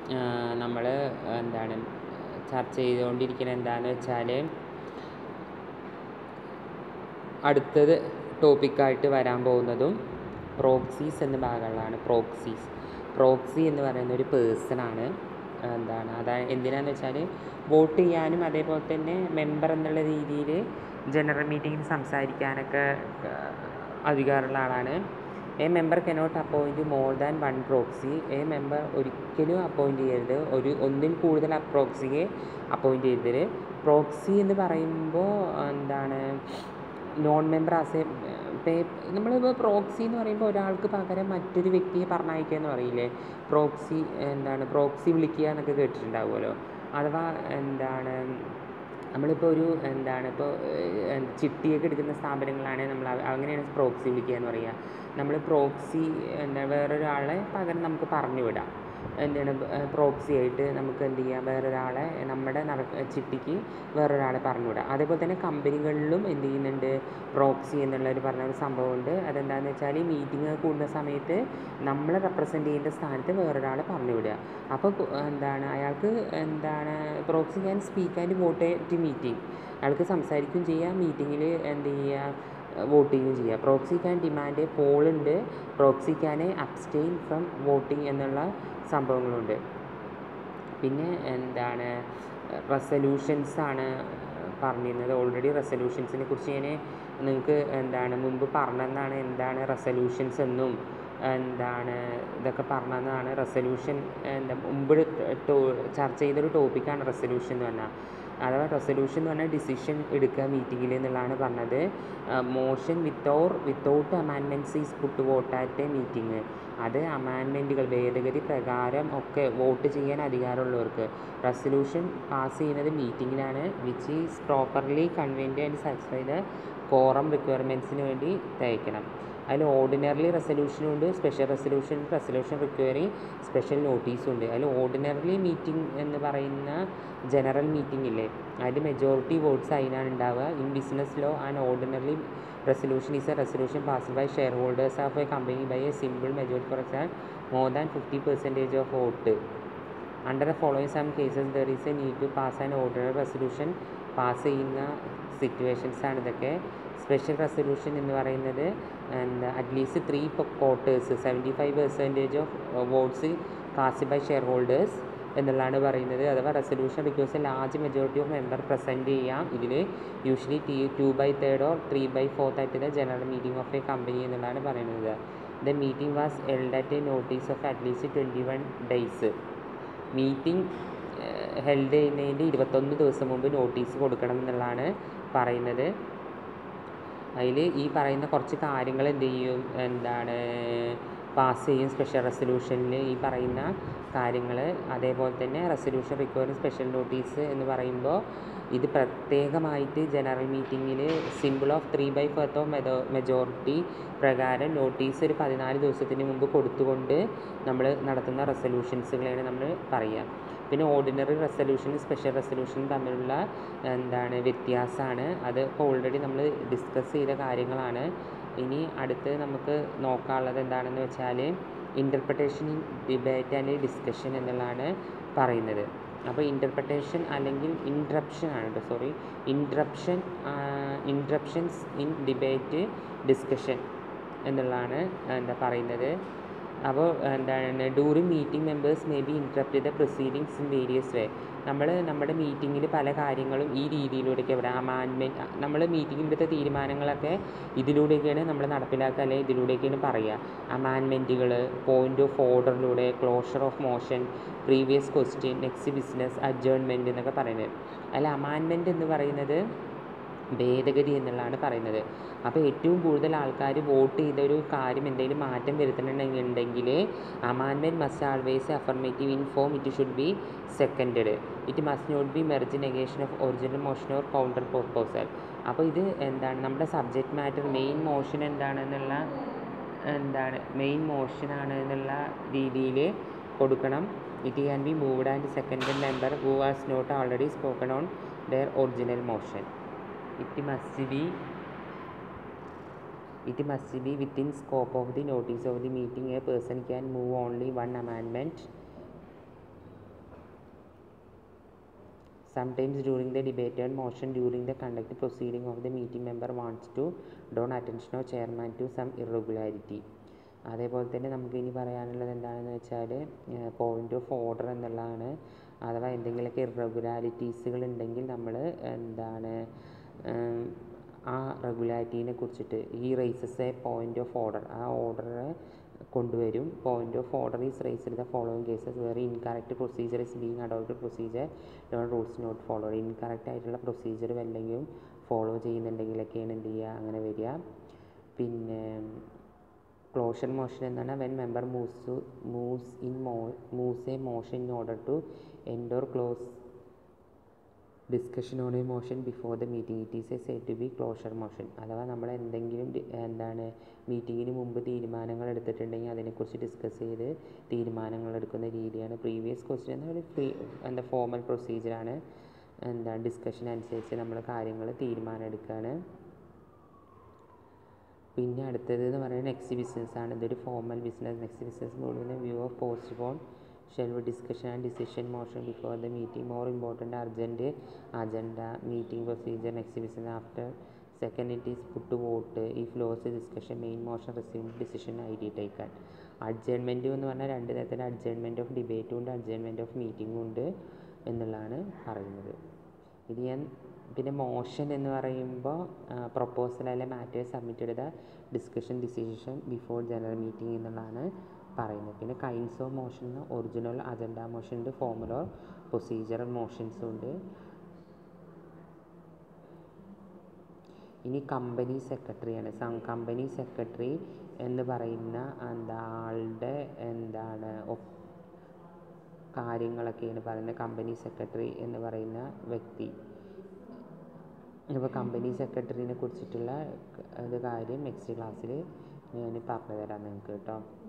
നമ്മൾ എന്താണ് ചർച്ച ചെയ്തുകൊണ്ടിരിക്കുന്നത് എന്താണെന്ന് വെച്ചാൽ അടുത്തത് ടോപ്പിക്കായിട്ട് വരാൻ പോകുന്നതും പ്രോക്സീസ് എന്ന ഭാഗങ്ങളാണ് പ്രോക്സീസ് പ്രോക്സി എന്ന് പറയുന്ന ഒരു പേഴ്സണാണ് എന്താണ് അതായത് എന്തിനാന്ന് വെച്ചാൽ വോട്ട് ചെയ്യാനും അതേപോലെ തന്നെ മെമ്പർ എന്നുള്ള രീതിയിൽ ജനറൽ മീറ്റിങ്ങിൽ സംസാരിക്കാനൊക്കെ ഏഹ്, അധികാരമുള്ള ആളാണ് a member cannot appoint more than one proxy a member ഒരിക്കലും അപ്പോയിൻറ്റ് ചെയ്യരുത് ഒരു ഒന്നിൽ കൂടുതൽ പ്രോക്സിയെ അപ്പോയിൻറ്റ് ചെയ്തത് പ്രോക്സി എന്ന് പറയുമ്പോൾ എന്താണ് non member as a pay നമ്മളിപ്പോൾ പ്രോക്സി എന്ന് പറയുമ്പോൾ ഒരാൾക്ക് പകരം മറ്റൊരു വ്യക്തിയെ പറഞ്ഞയക്കുക എന്ന് പറയില്ലേ പ്രോക്സി എന്താണ് പ്രോക്സി വിളിക്കുക എന്നൊക്കെ കേട്ടിട്ടുണ്ടാവുമല്ലോ അഥവാ എന്താണ് നമ്മളിപ്പോൾ ഒരു എന്താണ് ഇപ്പോൾ ഏഹ്, ചിട്ടിയൊക്കെ എടുക്കുന്ന സ്ഥാപനങ്ങളാണെങ്കിൽ നമ്മൾ അവ- അങ്ങനെയാണ് പ്രോക്സി വിളിക്കുക എന്ന് പറയുക നമ്മൾ പ്രോക്സി എന്താ വേറൊരാളെ പകരം നമുക്ക് പറഞ്ഞു വിടാം എന്താണ് പ്രോക്സി ആയിട്ട് നമുക്ക് എന്ത് ചെയ്യാം വേറൊരാളെ നമ്മുടെ നട ചിട്ടിക്ക് വേറൊരാളെ പറഞ്ഞു വിടാം അതേപോലെ തന്നെ കമ്പനികളിലും എന്ത് ചെയ്യുന്നുണ്ട് പ്രോക്സി എന്നുള്ള ഒരു പറഞ്ഞ ഒരു സംഭവമുണ്ട് അതെന്താണെന്ന് വെച്ചാൽ ഈ മീറ്റിംഗ് കൂടുന്ന സമയത്ത് നമ്മളെ റെപ്രസെൻ്റ് ചെയ്യേണ്ട സ്ഥാനത്ത് വേറൊരാളെ പറഞ്ഞു വിടുക അപ്പോൾ കു- എന്താണ് അയാൾക്ക് എന്താണ് proxy can speak and vote to meeting അയാൾക്ക് സംസാരിക്കുകയും ചെയ്യാം മീറ്റിങ്ങിൽ എന്ത് ചെയ്യുക വോട്ട് ചെയ്യുകയും ചെയ്യുക പ്രോക്സി ക്യാൻ ഡിമാൻഡ് പോളുണ്ട് proxy can abstain from voting എന്നുള്ള സംഭവങ്ങളുണ്ട് പിന്നെ എന്താണ് റെസൊല്യൂഷൻസ് ആണ് പറഞ്ഞിരുന്നത് ഓൾറെഡി റെസൊല്യൂഷൻസിനെ കുറിച്ച് ഞാൻ നിങ്ങൾക്ക് എന്താണ് മുമ്പ് പറഞ്ഞതാണ് എന്താണ് റെസൊല്യൂഷൻസ് എന്നും എന്താണ് ഇതൊക്കെ പറഞ്ഞതാണ് റെസൊല്യൂഷൻ എന്താ മുമ്പ് ടോ- ചർച്ച ചെയ്തൊരു ടോപ്പിക്കാണ് റെസൊല്യൂഷൻ എന്ന് പറഞ്ഞാൽ അഥവാ റെസൊല്യൂഷൻ എന്ന് പറഞ്ഞാൽ ഡിസിഷൻ എടുക്കുക മീറ്റിങ്ങിൽ എന്നുള്ളതാണ് പറഞ്ഞത് motion without without amendments is put vote at a meeting അത് അമാൻമെൻറ്റുകൾ ഭേദഗതി പ്രകാരം ഒക്കെ വോട്ട് ചെയ്യാൻ അധികാരമുള്ളവർക്ക് റെസൊല്യൂഷൻ പാസ് ചെയ്യുന്നത് മീറ്റിങ്ങിലാണ് which is properly convened and satisfy the quorum റിക്വയർമെൻറ്റ്സിന് വേണ്ടി തയ്ക്കണം അതിൽ ഓർഡിനറി റെസൊല്യൂഷനും ഉണ്ട് special resolution resolution requiring special നോട്ടീസും ഉണ്ട് അതിൽ ഓർഡിനറി മീറ്റിംഗ് എന്ന് പറയുന്ന ജനറൽ മീറ്റിംഗ് ഇല്ലേ അതിൽ മെജോറിറ്റി വോട്ട്സ് അതിനാണ് ഉണ്ടാവുക in business law and ordinary resolution is a resolution passed by shareholders of a company by a simple majority for example more than fifty percentage of vote under the following some cases there is a need to pass an ordinary resolution pass ചെയ്യുന്ന situations ആണ് ഇതൊക്കെ special resolution എന്ന് പറയുന്നത് എന്താ at least three quarters seventy five percentage of votes cast by shareholders എന്നുള്ളതാണ് പറയുന്നത് അഥവാ resolution request a large majority of member present ചെയ്യാം ഇതിൽ യൂഷ്വലി ടി two by third or three by fourth ആയിട്ട് the general meeting of a company എന്നുള്ളതാണ് പറയുന്നത് the meeting was held at a notice of at least twenty one days meeting held ചെയ്യുന്നതിൻ്റെ ഇരുപത്തൊന്ന് ദിവസം മുമ്പ് നോട്ടീസ് കൊടുക്കണം എന്നുള്ളതാണ് പറയുന്നത് അതിൽ ഈ പറയുന്ന കുറച്ച് കാര്യങ്ങൾ എന്ത് ചെയ്യും എന്താണ് പാസ് ചെയ്യും സ്പെഷ്യൽ റെസൊല്യൂഷനിൽ ഈ പറയുന്ന കാര്യങ്ങൾ അതേപോലെ തന്നെ റെസൊല്യൂഷൻ റിക്വയറിങ് സ്പെഷ്യൽ നോട്ടീസ് എന്ന് പറയുമ്പോൾ ഇത് പ്രത്യേകമായിട്ട് ജനറൽ മീറ്റിങ്ങിൽ simple of three by fourth of മെജോ മെജോറിറ്റി പ്രകാരം നോട്ടീസ് ഒരു പതിനാല് ദിവസത്തിന് മുമ്പ് കൊടുത്തുകൊണ്ട് നമ്മൾ നടത്തുന്ന റെസൊല്യൂഷൻസുകളെയാണ് നമ്മൾ പറയുക പിന്നെ ഓർഡിനറി റെസൊല്യൂഷനും സ്പെഷ്യൽ റെസൊല്യൂഷനും തമ്മിലുള്ള എന്താണ് വ്യത്യാസമാണ് അത് ഇപ്പോൾ ഓൾറെഡി നമ്മൾ ഡിസ്കസ് ചെയ്ത കാര്യങ്ങളാണ് ഇനി അടുത്ത് നമുക്ക് നോക്കാനുള്ളത് എന്താണെന്ന് വെച്ചാൽ interpretation in debate and discussion എന്നുള്ളതാണ് പറയുന്നത് അപ്പോൾ ഇൻ്റർപ്രിട്ടേഷൻ അല്ലെങ്കിൽ ഇൻട്രപ്ഷൻ ആണ് കേട്ടോ sorry interruption interruptions in debate discussion എന്നുള്ളതാണ് എന്താ പറയുന്നത് അപ്പോൾ എന്താണ് during meeting members may be interrupt the proceedings in various way നമ്മൾ നമ്മുടെ മീറ്റിങ്ങിൽ പല കാര്യങ്ങളും ഈ രീതിയിലൂടെയൊക്കെ ഇവിടെ അമാൻമെൻറ്റ് നമ്മൾ മീറ്റിങ്ങിൽ എടുത്ത തീരുമാനങ്ങളൊക്കെ ഇതിലൂടെയൊക്കെയാണ് നമ്മൾ നടപ്പിലാക്കുക അല്ലെങ്കിൽ ഇതിലൂടെയൊക്കെയാണ് പറയുക അമാൻമെൻറ്റുകൾ പോയിൻ്റ് ഓഫ് ഓർഡറിലൂടെ closure of motion previous question next business adjournment എന്നൊക്കെ പറയുന്നത് അതിൽ അമാൻമെൻറ്റ് എന്ന് പറയുന്നത് ഭേദഗതി എന്നുള്ളതാണ് പറയുന്നത് അപ്പോൾ ഏറ്റവും കൂടുതൽ ആൾക്കാർ വോട്ട് ചെയ്ത ഒരു കാര്യം എന്തെങ്കിലും മാറ്റം വരുത്തണമെന്നുണ്ടെങ്കിൽ amendment must always affirmative in form it should be seconded it must not be merge negation of original motion or counter proposal അപ്പോൾ ഇത് എന്താണ് നമ്മുടെ സബ്ജക്റ്റ് മാറ്റർ മെയിൻ മോഷൻ എന്താണെന്നുള്ള എന്താണ് മെയിൻ മോഷനാണ് എന്നുള്ള രീതിയിൽ കൊടുക്കണം it can be moved and second member who was not already spoken on their original motion it must be it must be within scope of the notice of the meeting a person can move only one amendment Sometimes during the debated motion during the conduct proceeding of the meeting member wants to draw attention of chairman to some irregularity. അതേപോലെ തന്നെ നമുക്ക് ഇനി പറയാനുള്ളത് എന്താണെന്ന് വെച്ചാൽ point of order എന്നുള്ളതാണ് അഥവാ എന്തെങ്കിലുമൊക്കെ ഇറഗുലാരിറ്റീസുകൾ ഉണ്ടെങ്കിൽ നമ്മൾ എന്താണ് ഉം, ആ റെഗുലാരിറ്റീനെ കുറിച്ചിട്ട് ഈ raises a point of order ആ ഓർഡറെ കൊണ്ടുവരും point of order is raise the following cases വേറെ incorrect procedure is being adopted procedure non rules not follow incorrect ആയിട്ടുള്ള പ്രൊസീജിയർ വല്ലെങ്കിലും ഫോളോ ചെയ്യുന്നുണ്ടെങ്കിലൊക്കെയാണ് എന്ത് ചെയ്യുക അങ്ങനെ വരിക പിന്നെ ക്ലോഷർ മോഷൻ എന്നാണ് when member moves moves in മോ moves a motion in order to എൻഡോർ close discussion on a motion before the meeting it is a set to be closure motion അഥവാ നമ്മൾ എന്തെങ്കിലും ഡി- എന്താണ് മീറ്റിങ്ങിന് മുമ്പ് തീരുമാനങ്ങൾ എടുത്തിട്ടുണ്ടെങ്കിൽ അതിനെക്കുറിച്ച് ഡിസ്കസ് ചെയ്ത് തീരുമാനങ്ങൾ എടുക്കുന്ന രീതിയാണ് പ്രീവിയസ് ക്വസ്റ്റ്യൻ എന്ന ഒരു ഫ്രീ എന്താ ഫോമൽ പ്രൊസീജിയറാണ് എന്താ ഡിസ്കഷൻ അനുസരിച്ച് നമ്മൾ കാര്യങ്ങൾ തീരുമാനം എടുക്കുകയാണ് പിന്നെ അടുത്തത് എന്ന് പറയുന്നത് നെക്സ്റ്റ് ബിസിനസ് ആണ് ഇതൊരു ഫോമൽ ബിസിനസ് നെക്സ്റ്റ് ബിസിനസ് കൊടുക്കുന്ന view of postpone shelve discussion and decision motion before the meeting more important urgent agenda meeting procedure next business after second it is put vote ഈ flows discussion main motion receive decision I D taken adjournment എന്ന് പറഞ്ഞാൽ രണ്ട് തരത്തിൽ adjournment of ഡിബേറ്റും ഉണ്ട് adjournment of മീറ്റിംഗും ഉണ്ട് എന്നുള്ളതാണ് പറയുന്നത് ഇത് ഞാൻ പിന്നെ മോഷൻ എന്ന് പറയുമ്പോൾ പ്രൊപ്പോസൽ അല്ലെ matters submitted the discussion decision before general meeting എന്നുള്ളതാണ് പറയുന്നത് പിന്നെ kinds of motion original agenda motion ഉണ്ട് ഫോമുലർ പ്രൊസീജിയറൽ മോഷൻസും ഉണ്ട് ഇനി കമ്പനി സെക്രട്ടറിയാണ് കമ്പനി സെക്രട്ടറി എന്ന് പറയുന്ന എന്താ ആളുടെ എന്താണ് ഒപ്പ് കാര്യങ്ങളൊക്കെയാണ് പറയുന്നത് കമ്പനി സെക്രട്ടറി എന്ന് പറയുന്ന വ്യക്തി അപ്പോൾ കമ്പനി സെക്രട്ടറിനെ കുറിച്ചിട്ടുള്ള ക- ഒരു കാര്യം നെക്സ്റ്റ് ക്ലാസ്സിൽ ഞാൻ പറഞ്ഞു തരാം നിങ്ങൾക്ക് കേട്ടോ